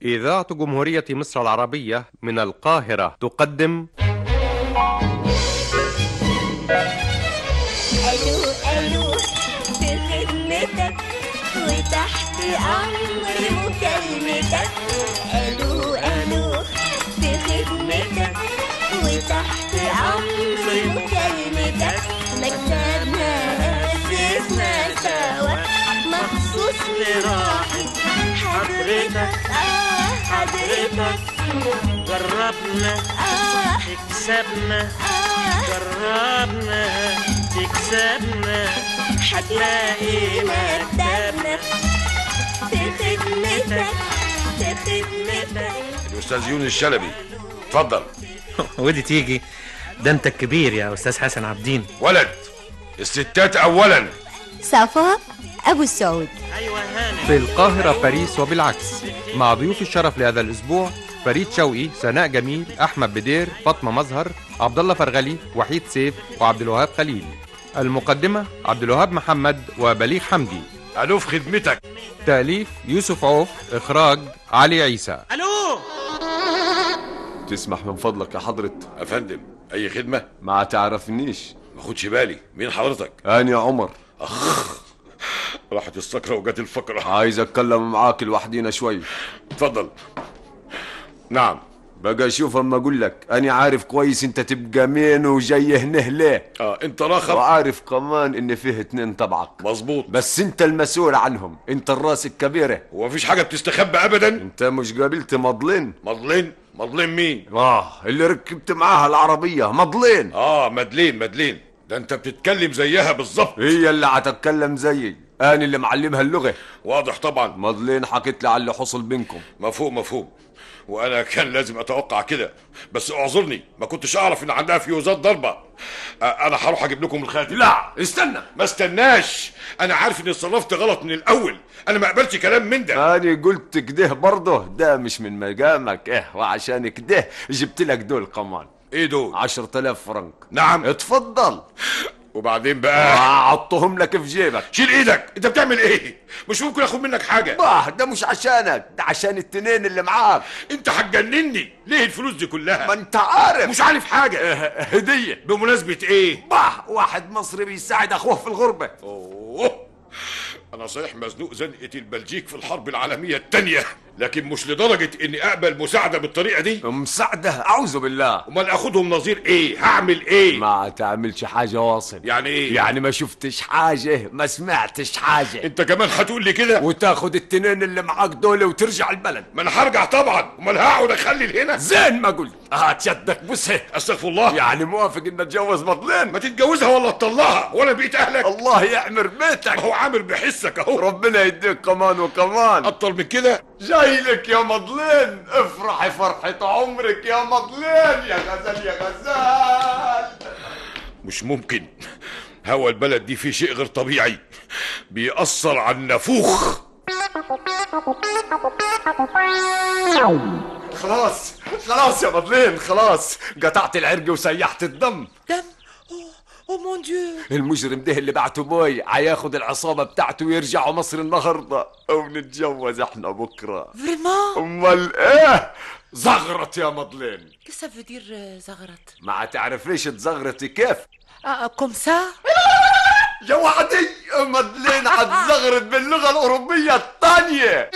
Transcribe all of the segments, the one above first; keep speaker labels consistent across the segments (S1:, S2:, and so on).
S1: إذاعة جمهورية مصر العربية من القاهرة تقدم
S2: الو الو في خدمتك وتحت امر مكالمتك الو الو في خدمتك وتحت امر مكالمتك مكتبنا اسسنا سوا مخصوص لراحة حضرتك اه حضرتك
S3: جربنا
S2: اه
S3: تكسبنا
S2: اه
S3: جربنا تكسبنا
S2: هتلاقي مكتبنا في خدمتك في خدمتك
S4: الاستاذ يونس الشلبي اتفضل
S5: ودي تيجي ده انت الكبير يا استاذ حسن عبدين
S4: ولد الستات اولا
S2: صفاء ابو السعود
S3: ايوه هانم
S1: في القاهرة باريس وبالعكس مع ضيوف الشرف لهذا الأسبوع فريد شوقي سناء جميل أحمد بدير فاطمة مظهر عبد الله فرغلي وحيد سيف وعبد الوهاب خليل المقدمة عبد الوهاب محمد وبليغ حمدي
S4: الو في خدمتك
S1: تأليف يوسف عوف إخراج علي عيسى
S3: الو
S6: تسمح من فضلك يا حضرة
S4: يا فندم اي خدمه
S6: ما تعرفنيش
S4: ما خدش بالي مين حضرتك
S6: أنا عمر
S4: راحت السكره وجت الفقره
S6: عايز أتكلم معاك لوحدينا شوي
S4: اتفضل نعم
S6: بقى شوف أما أقول لك أنا عارف كويس أنت تبقى مين وجاي هنا ليه
S4: اه انت راخر
S6: وعارف كمان إن فيه اتنين تبعك
S4: مظبوط
S6: بس أنت المسؤول عنهم أنت الراس الكبيرة
S4: ومفيش حاجه بتستخبى ابدا
S6: أنت مش قابلت مضلين
S4: مضلين مضلين مين
S6: آه اللي ركبت معاها العربية مضلين
S4: اه مدلين مدلين ده انت بتتكلم زيها بالظبط
S6: هي اللي هتتكلم زيي أنا اللي معلمها اللغة
S4: واضح طبعا
S6: مضلين حكيت لي على اللي حصل بينكم
S4: مفهوم مفهوم وانا كان لازم اتوقع كده بس اعذرني ما كنتش اعرف ان عندها فيوزات ضربه آه، انا هروح اجيب لكم الخاتم
S6: لا استنى
S4: ما استناش انا عارف اني اتصرفت غلط من الاول انا ما قبلتش كلام من ده
S6: أنا قلت كده برضه ده مش من مقامك إيه وعشان كده جبت لك دول كمان
S4: ايه دول
S6: عشرة آلاف فرنك
S4: نعم
S6: اتفضل
S4: وبعدين بقى
S6: أحطهم لك في جيبك
S4: شيل ايدك انت بتعمل ايه مش ممكن اخد منك حاجه
S6: باه ده مش عشانك ده عشان التنين اللي معاك
S4: انت هتجنني ليه الفلوس دي
S6: ما
S4: كلها
S6: انت عارف
S4: مش عارف حاجه
S6: هدية
S4: بمناسبه ايه
S6: باه واحد مصري بيساعد اخوه في الغربة
S4: اوه انا صحيح مزنوق زنقه البلجيك في الحرب العالميه الثانيه لكن مش لدرجه اني اقبل مساعده بالطريقه دي
S6: مساعدة اعوذ بالله
S4: امال اخدهم نظير ايه هعمل ايه
S6: ما تعملش حاجة واصل
S4: يعني ايه
S6: يعني ما شفتش حاجة ما سمعتش حاجة
S4: انت كمان هتقول لي كده
S6: وتاخد التنين اللي معاك دول وترجع البلد
S4: ما انا هرجع طبعا امال هقعد اخلي هنا
S6: زين ما قلت هات يدك بوسه
S4: استغفر الله
S6: يعني موافق ان اتجوز مضلين
S4: ما تتجوزها ولا تطلقها وانا بقيت اهلك
S6: الله يعمر بيتك
S4: هو عامر بحسك اهو
S6: ربنا يديك كمان وكمان
S4: اكتر من كده
S6: جاي لك يا مضلين افرحي فرحة عمرك يا مضلين يا غزال يا غزال
S4: مش ممكن هوا البلد دي فيه شيء غير طبيعي بيأثر على النافوخ
S6: خلاص خلاص يا مضلين خلاص قطعت العرق وسيحت الدم
S3: دم او مون ديو
S6: المجرم ده اللي بعته بوي هياخد العصابة بتاعته ويرجعوا مصر النهاردة او نتجوز احنا بكرة
S3: فريمون
S6: امال ايه زغرت يا مضلين
S3: كيف سا فو دير زغرت
S6: ما تعرفيش تزغرتي كيف
S3: كوم سا
S6: يا وعدي مدلين هتزغرت باللغة الأوروبية الثانية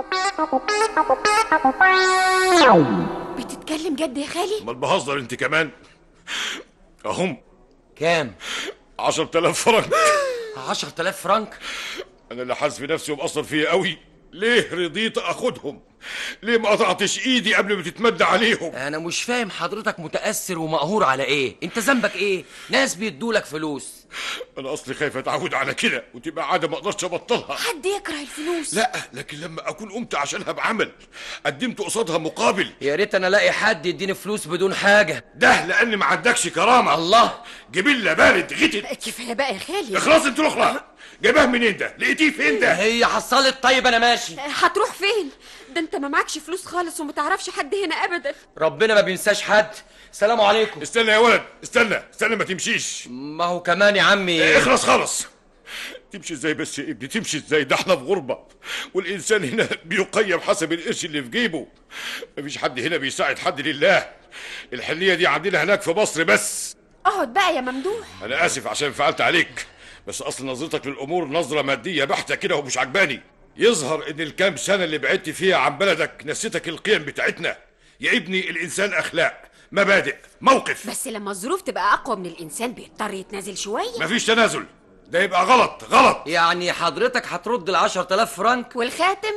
S2: بتتكلم جد يا خالي
S4: امال بهزر انت كمان اهم
S5: كام
S4: 10000 فرنك
S5: 10000 فرنك
S4: انا اللي حاسس بنفسي ومقصر فيا قوي ليه رضيت اخدهم ليه ما قطعتش ايدي قبل ما تتمد عليهم
S5: انا مش فاهم حضرتك متاثر ومقهور على ايه انت ذنبك ايه ناس بيدولك فلوس
S4: انا اصلي خايف اتعود على كده وتبقى عاده ما اقدرش ابطلها
S2: حد يكره الفلوس
S4: لا لكن لما اكون قمت عشانها بعمل قدمت قصادها مقابل
S5: يا ريت انا الاقي حد يديني فلوس بدون حاجه
S4: ده لان ما عندكش كرامه
S5: الله
S4: جبله بارد غتت
S2: كفايه بقى يا خالي
S4: اخلاص انت الاخرى جايباه منين ده لقيتيه فين ده
S5: هي حصلت طيب انا ماشي
S2: هتروح فين ده انت ما معكش فلوس خالص ومتعرفش حد هنا ابدا
S5: ربنا ما بينساش حد سلام عليكم
S4: استنى يا ولد استنى استنى ما تمشيش
S5: ما هو كمان يا عمي
S4: اخلص خالص تمشي ازاي بس يا ابني تمشي ازاي ده احنا في غربة والإنسان هنا بيقيم حسب القرش اللي في جيبه مفيش حد هنا بيساعد حد لله الحنية دي عندنا هناك في مصر بس
S2: اقعد بقى يا ممدوح
S4: أنا آسف عشان فعلت عليك بس أصل نظرتك للأمور نظرة مادية بحتة كده ومش عجباني يظهر إن الكام سنة اللي بعدت فيها عن بلدك نسيتك القيم بتاعتنا يا ابني الإنسان أخلاق مبادئ موقف
S2: بس لما الظروف تبقى اقوى من الانسان بيضطر يتنازل شويه
S4: مفيش تنازل ده يبقى غلط غلط
S5: يعني حضرتك هترد ال 10000 فرنك
S2: والخاتم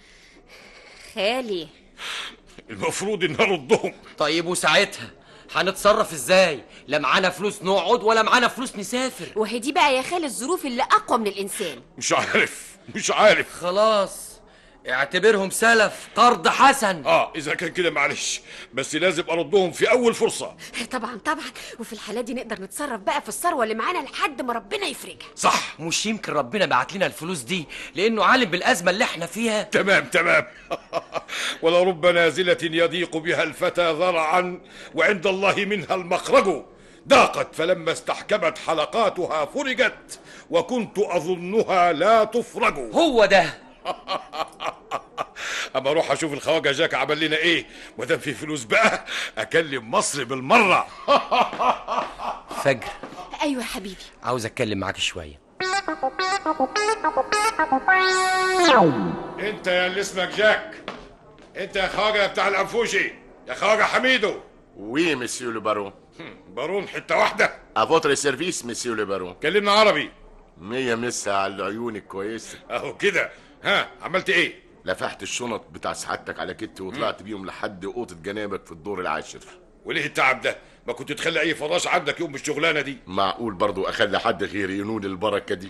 S2: خالي
S4: المفروض إن أردهم
S5: طيب وساعتها هنتصرف ازاي لا معانا فلوس نقعد ولا معانا فلوس نسافر
S2: وهي دي بقى يا خالي الظروف اللي اقوى من الانسان
S4: مش عارف مش عارف
S5: خلاص اعتبرهم سلف قرض حسن
S4: اه اذا كان كده معلش بس لازم اردهم في اول فرصه
S2: طبعا طبعا وفي الحالة دي نقدر نتصرف بقى في الثروة اللي معانا لحد ما ربنا يفرجها
S4: صح
S5: مش يمكن ربنا بعت لنا الفلوس دي لانه عالم بالازمه اللي احنا فيها
S4: تمام تمام ولرب نازلة يضيق بها الفتى ذرعا وعند الله منها المخرج ضاقت فلما استحكمت حلقاتها فرجت وكنت أظنها لا تفرج
S5: هو ده
S4: أما أروح أشوف الخواجة جاك عمل لنا إيه مادام في فلوس بقى أكلم مصر بالمرة
S5: فجر
S2: ايوه يا حبيبي
S5: عاوز اتكلم معاك شويه
S4: أنت يا اللي اسمك جاك أنت يا خواجة بتاع الأنفوشي يا خواجة حميدو
S6: Oui, monsieur le baron.
S4: بارون حتة واحدة
S6: À votre service, monsieur le baron.
S4: كلمنا عربي
S6: مية مسا على العيون الكويسة
S4: أهو كده ها عملت إيه
S6: لفحت الشنط بتاع سعادتك على كتي وطلعت بيهم لحد أوضة جنابك في الدور العاشر
S4: وليه التعب ده ما كنت تخلي اي فراش عندك يوم الشغلانه دي
S6: معقول برضو أخلي حد غيري ينول البركة دي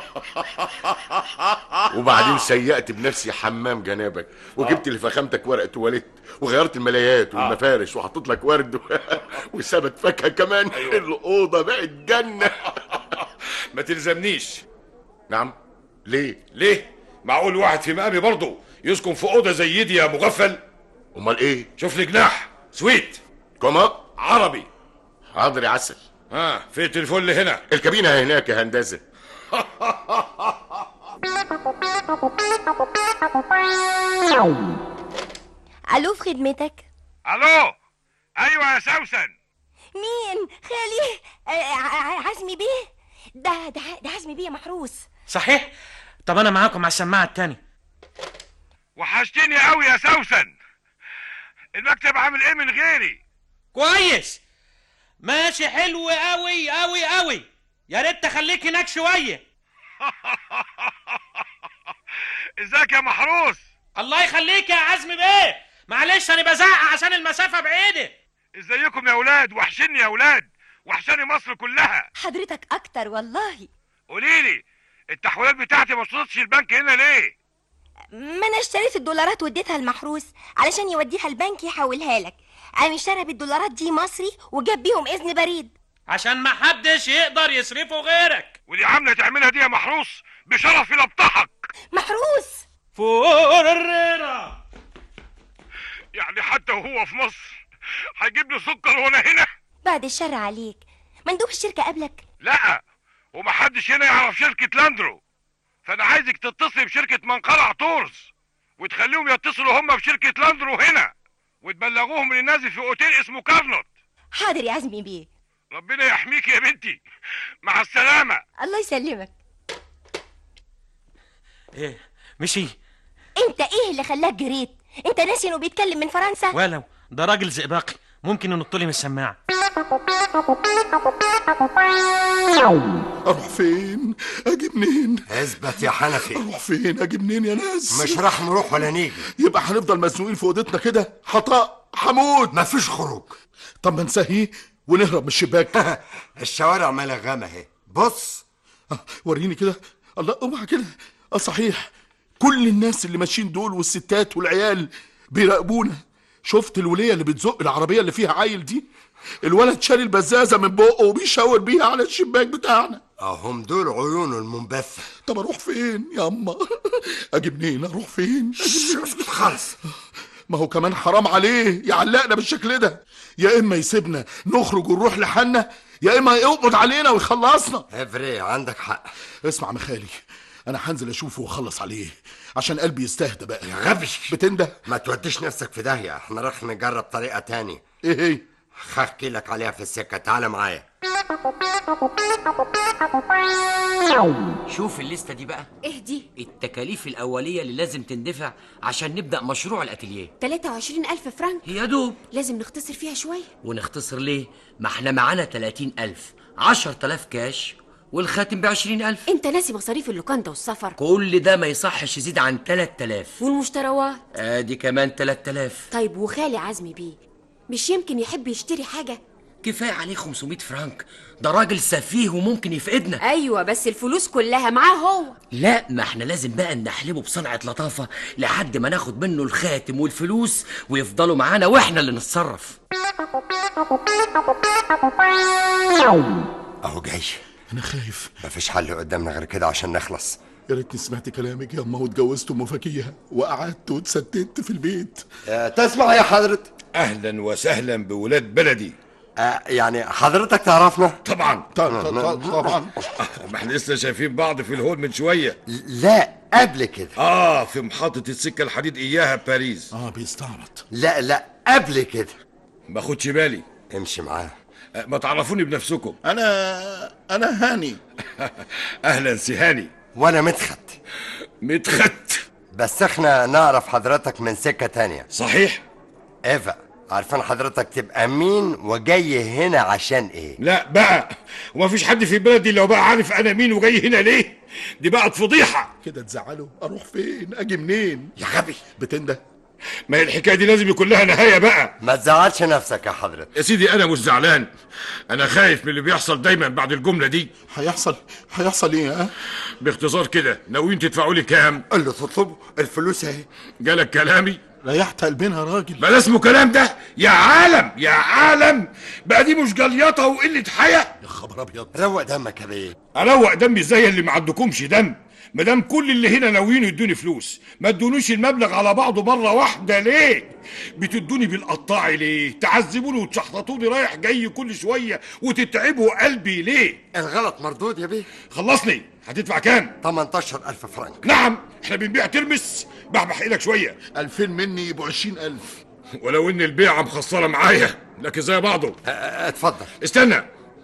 S6: وبعدين سيقت بنفسي حمام جنابك وجبت لفخامتك ورقة تواليت وغيرت الملايات والمفارش وحطيت لك ورد وسبت فاكهة كمان الأوضة بقت جنة
S4: ما تلزمنيش
S6: نعم ليه؟
S4: ليه معقول واحد في مقامي برضه يسكن في اوضه زي دي يا مغفل
S6: أمال إيه؟
S4: شوف لي جناح سويت
S6: كما؟
S4: عربي
S6: حاضر يا عسل
S4: ها في التليفون اللي هنا
S6: الكابينة هناك يا هندسة
S7: الو في خدمتك
S4: الو ايوه يا سوسن
S7: مين خالي آه، ع- عزمي بيه ده ده ده عزمي بيه محروس
S8: صحيح طب انا معاكم على السماعه التاني
S4: وحشتني قوي يا سوسن المكتب عامل ايه من غيري
S8: كويس ماشي حلو قوي قوي قوي يا ريت تخليك هناك شويه
S4: ازيك يا محروس
S8: الله يخليك يا عزمي بيه معلش انا بزعق عشان المسافه بعيده
S4: ازيكم يا اولاد وحشني يا اولاد وحشاني مصر كلها
S7: حضرتك اكتر والله
S4: قوليلي التحويلات بتاعتي ما وصلتش البنك هنا ليه
S7: ما انا اشتريت الدولارات واديتها المحروس علشان يوديها البنك يحولها لك قام اشترى بالدولارات دي مصري وجاب بيهم اذن بريد
S8: عشان ما حدش يقدر يصرفه غيرك
S4: ودي عامله تعملها دي يا محروس بشرفي لابطحك
S7: محروس
S8: فوريرا
S4: يعني حتى وهو في مصر هيجيب لي سكر وانا هنا
S7: بعد الشر عليك مندوب الشركة قبلك
S4: لا ومحدش هنا يعرف شركة لاندرو فانا عايزك تتصل بشركة منقرع تورز وتخليهم يتصلوا هم بشركة لاندرو هنا وتبلغوهم ان نازل في اوتيل اسمه كارلوت
S7: حاضر يا عزمي بيه
S4: ربنا يحميك يا بنتي مع السلامة
S7: الله يسلمك
S8: ايه مشي
S7: انت ايه اللي خلاك جريت انت ناسي انه بيتكلم من فرنسا
S8: ولو ده راجل زئبقي ممكن ينط لي من السماعه
S9: اروح فين اجي منين
S10: اثبت يا حنفي
S9: اروح فين اجي منين يا ناس
S10: مش راح نروح ولا نيجي
S9: يبقى هنفضل مزنوقين في اوضتنا كده حطاء حمود
S10: مفيش خروج
S9: طب ما نسهي ونهرب من الشباك
S10: الشوارع ملغمه اهي بص
S9: آه، وريني كده الله اوعى كده اه صحيح كل الناس اللي ماشيين دول والستات والعيال بيراقبونا شفت الولية اللي بتزق العربية اللي فيها عيل دي الولد شال البزازة من بقه وبيشاور بيها على الشباك بتاعنا
S10: اهم دول عيونه المنبثه
S9: طب اروح فين يا اما اجي منين اروح فين أجي منين؟
S10: خلص
S9: ما هو كمان حرام عليه يعلقنا بالشكل ده يا اما يسيبنا نخرج ونروح لحالنا يا اما يقبض علينا ويخلصنا
S10: افري عندك حق
S9: اسمع مخالي انا هنزل اشوفه واخلص عليه عشان قلبي يستهدى بقى
S10: يا غبش
S9: بتنده
S10: ما توديش نفسك في داهية احنا رح نجرب طريقة تاني
S9: ايه هي
S10: هحكي لك عليها في السكة تعال معايا
S5: شوف الليستة دي بقى
S2: ايه دي
S5: التكاليف الأولية اللي لازم تندفع عشان نبدأ مشروع الأتelier
S2: 23 ألف فرنك
S5: يا دوب
S2: لازم نختصر فيها شوية
S5: ونختصر ليه ما احنا معانا 30 ألف 10000 كاش والخاتم ب 20000
S2: انت ناسي مصاريف اللوكاندا والسفر
S5: كل ده ما يصحش يزيد عن 3000
S2: والمشتروات
S5: ادي كمان 3000
S2: طيب وخالي عزمي بيه مش يمكن يحب يشتري حاجة
S5: كفايه عليه 500 فرنك ده راجل سفيه وممكن يفقدنا
S2: ايوه بس الفلوس كلها معاه هو
S5: لا ما احنا لازم بقى نحلبه بصنعة لطافة لحد ما ناخد منه الخاتم والفلوس ويفضلوا معانا واحنا اللي نتصرف
S10: اهو جاي
S9: انا خايف
S10: مفيش حل قدامنا غير كده عشان نخلص
S9: يا ريتني سمعت كلامك يا اما واتجوزت ام فكيها وقعدت واتستت في البيت
S10: آه تسمع يا حضرة
S4: اهلا وسهلا بولاد بلدي
S10: آه يعني حضرتك تعرفنا
S4: طبعا
S9: ط- ط- ط- طبعا
S4: ما احنا لسه شايفين بعض في الهول من شويه
S10: لا قبل كده
S4: اه في محطه السكه الحديد اياها باريس
S9: اه بيستعبط
S10: لا لا قبل كده
S4: ما خدش بالي
S10: امشي معاه
S4: آه، ما تعرفوني بنفسكم
S9: انا انا هاني
S4: اهلا سهاني
S10: وانا مدخت
S4: متخت
S10: بس احنا نعرف حضرتك من سكة تانية
S4: صحيح
S10: ايفا عارفين حضرتك تبقى مين وجاي هنا عشان ايه
S4: لا بقى وما فيش حد في بلدي لو بقى عارف انا مين وجاي هنا ليه دي بقت فضيحه
S9: كده تزعله اروح فين اجي منين
S10: يا غبي
S9: بتنده
S4: ما هي الحكايه دي لازم يكون لها نهايه بقى
S10: ما تزعلش نفسك يا حضرتك
S4: يا سيدي انا مش زعلان انا خايف من اللي بيحصل دايما بعد الجمله دي
S9: هيحصل هيحصل ايه ها
S4: باختصار كده ناويين تدفعوا لي كام
S10: اللي تطلبه الفلوس اهي
S4: جالك كلامي
S9: ريحت قلبنا يا راجل
S4: بلا اسمه كلام ده يا عالم يا عالم بقى دي مش جليطه وقله حياه
S9: يا خبر ابيض
S10: روق دمك يا بيه
S4: اروق دمي ازاي اللي ما عندكمش دم ما دام كل اللي هنا ناويين يدوني فلوس ما تدونيش المبلغ على بعضه مره واحده ليه بتدوني بالقطاع ليه تعذبوني وتشحططوني رايح جاي كل شويه وتتعبوا قلبي ليه
S10: الغلط مردود يا بيه
S4: خلصني هتدفع كام
S10: 18000 فرنك
S4: نعم احنا بنبيع ترمس بحبح ايدك شويه
S9: 2000 مني يبقوا 20000
S4: ولو ان البيعه مخسره معايا لكن زي بعضه
S10: آه، آه، اتفضل
S4: استنى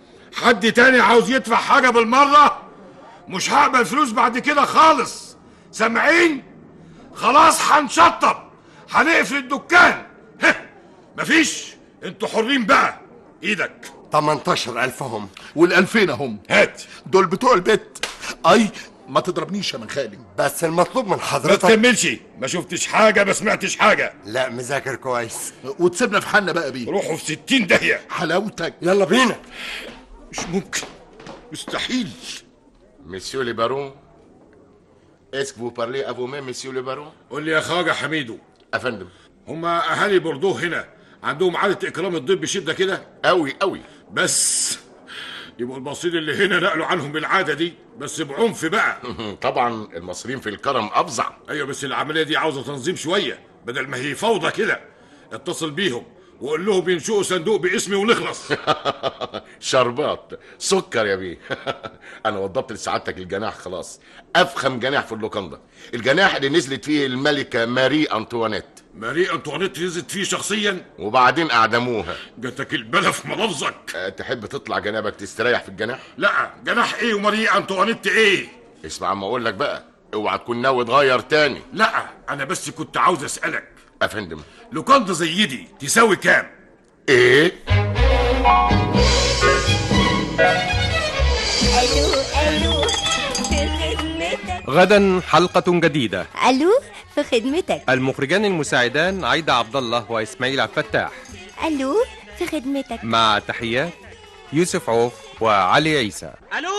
S4: حد تاني عاوز يدفع حاجة بالمرة مش هقبل فلوس بعد كده خالص سامعين خلاص هنشطب هنقفل الدكان هه. مفيش انتوا حرين بقى ايدك
S10: 18000 هم
S9: والألفين هم
S4: هات
S9: دول بتوع البيت اي ما تضربنيش يا من خالي
S10: بس المطلوب من
S4: ما
S10: حضرتك
S4: تكملش ما شفتش حاجة ما سمعتش حاجة
S10: لا مذاكر كويس
S9: وتسيبنا في حالنا بقى بيه
S4: روحوا في ستين داهية
S9: حلاوتك
S10: يلا بينا
S4: مش ممكن مستحيل
S6: Monsieur le baron, est-ce que vous parlez à vous-même, monsieur le baron
S4: قول لي يا خواجة حميدو
S6: أفندم
S4: هما أهالي بوردو هنا عندهم عادة إكرام الضيف بشدة كده
S6: أوي أوي
S4: بس يبقوا المصريين اللي هنا نقلوا عنهم العاده دي بس بعنف بقى
S6: طبعا المصريين في الكرم أفظع
S4: ايوه بس العمليه دي عاوزه تنظيم شويه بدل ما هي فوضى كده اتصل بيهم وقول لهم ينشئوا صندوق باسمي ونخلص
S6: شربات سكر يا بيه انا وضبت لسعادتك الجناح خلاص افخم جناح في اللوكاندا الجناح اللي نزلت فيه الملكه ماري انطوانيت
S4: ماري انطوانيت نزلت فيه شخصيا
S6: وبعدين اعدموها
S4: جاتك البلا في ملفظك
S6: أه تحب تطلع جنابك تستريح في الجناح
S4: لا جناح ايه وماري انطوانيت ايه
S6: اسمع اما اقول لك بقى اوعى تكون ناوي تغير تاني
S4: لا انا بس كنت عاوز اسالك
S6: افندم
S4: لوكاندا زي دي تساوي كام
S6: ايه
S7: الو الو في خدمتك
S1: غدا حلقة جديدة
S7: الو في خدمتك
S1: المخرجان المساعدان عايدة عبد الله وإسماعيل عبد الفتاح
S7: الو في خدمتك
S1: مع تحيات يوسف عوف وعلي عيسى
S8: الو